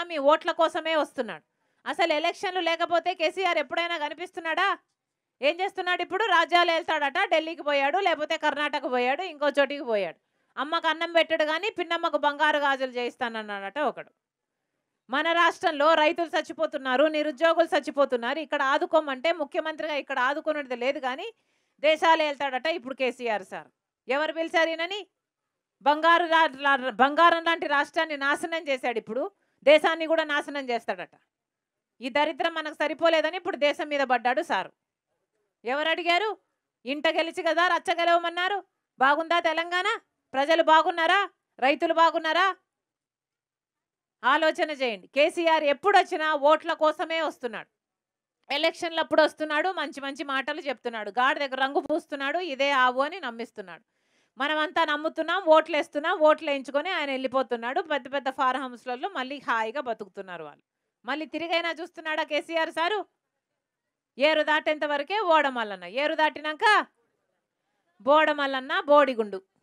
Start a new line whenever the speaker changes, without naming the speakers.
మీ ఓట్ల కోసమే వస్తున్నాడు అసలు ఎలక్షన్లు లేకపోతే కేసీఆర్ ఎప్పుడైనా కనిపిస్తున్నాడా ఏం చేస్తున్నాడు ఇప్పుడు రాజ్యాలు వెళ్తాడట ఢిల్లీకి పోయాడు లేకపోతే కర్ణాటక పోయాడు ఇంకో చోటికి పోయాడు అమ్మకు అన్నం పెట్టాడు కానీ పిన్నమ్మకు బంగారు గాజులు చేయిస్తానన్నాడట ఒకడు మన రాష్ట్రంలో రైతులు చచ్చిపోతున్నారు నిరుద్యోగులు చచ్చిపోతున్నారు ఇక్కడ ఆదుకోమంటే ముఖ్యమంత్రిగా ఇక్కడ ఆదుకునేది లేదు కానీ దేశాలు వెళ్తాడట ఇప్పుడు కేసీఆర్ సార్ ఎవరు పిలిచారు ఈయనని బంగారు రా- రా- బంగారం లాంటి రాష్ట్రాన్ని నాశనం చేశాడు ఇప్పుడు దేశాన్ని కూడా నాశనం చేస్తాడట ఈ దరిద్రం మనకు సరిపోలేదని ఇప్పుడు దేశం మీద పడ్డాడు సారు ఎవరు అడిగారు ఇంట గెలిచి కదా రచ్చ గెలవమన్నారు బాగుందా తెలంగాణ ప్రజలు బాగున్నారా రైతులు బాగున్నారా ఆలోచన చేయండి కేసీఆర్ ఎప్పుడు వచ్చినా ఓట్ల కోసమే వస్తున్నాడు ఎలక్షన్లు అప్పుడు వస్తున్నాడు మంచి మంచి మాటలు చెప్తున్నాడు గాడి దగ్గర రంగు పూస్తున్నాడు ఇదే ఆవు అని నమ్మిస్తున్నాడు మనమంతా నమ్ముతున్నాం ఓట్లు వేస్తున్నాం ఓట్లు వేయించుకొని ఆయన వెళ్ళిపోతున్నాడు పెద్ద పెద్ద ఫార్ హౌస్లలో మళ్ళీ హాయిగా బతుకుతున్నారు వాళ్ళు మళ్ళీ తిరిగైనా చూస్తున్నాడా కేసీఆర్ సారు ఏరు దాటేంత వరకే ఓడమల్లన్న ఏరు దాటినాక బోడమల్లన్న బోడిగుండు